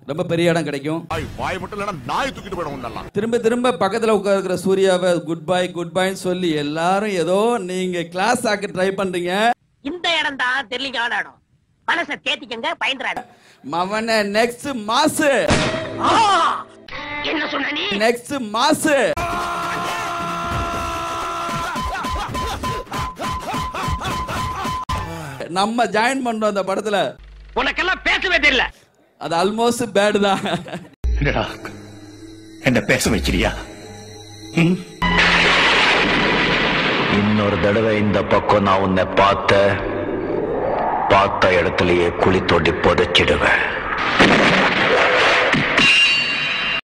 ரொம்ப பெரிய இடம் கிடைக்கும் வாய் மட்டும் இல்லைன்னா நாய் தூக்கிட்டு போயிடும் உண்டெல்லாம் திரும்ப திரும்ப பக்கத்துல உட்கார்க்கிற சூர்யாவை குட் பை குட் பைன்னு சொல்லி எல்லாரும் ஏதோ நீங்க கிளாஸ் ஆக்க ட்ரை பண்றீங்க இந்த இடம் தான் தெரியலீங்க இடம் மனசை தேத்திக்கங்க பயந்துறாரு மவன நெக்ஸ்ட் மாசு என்ன சொன்ன நீ நெக்ஸ்ட் மாசு நம்ம ஜாயின் பண்றோம் அந்த படத்துல உனக்கெல்லாம் பேசவே தெரியல அது ஆல்மோஸ்ட் பேடு தான் என்னடா என்ன பேச வைக்கிறியா இன்னொரு தடவை இந்த பக்கம் நான் உன்னை பார்த்த பார்த்த இடத்துலயே குழி தோண்டி புதைச்சிடுவேன்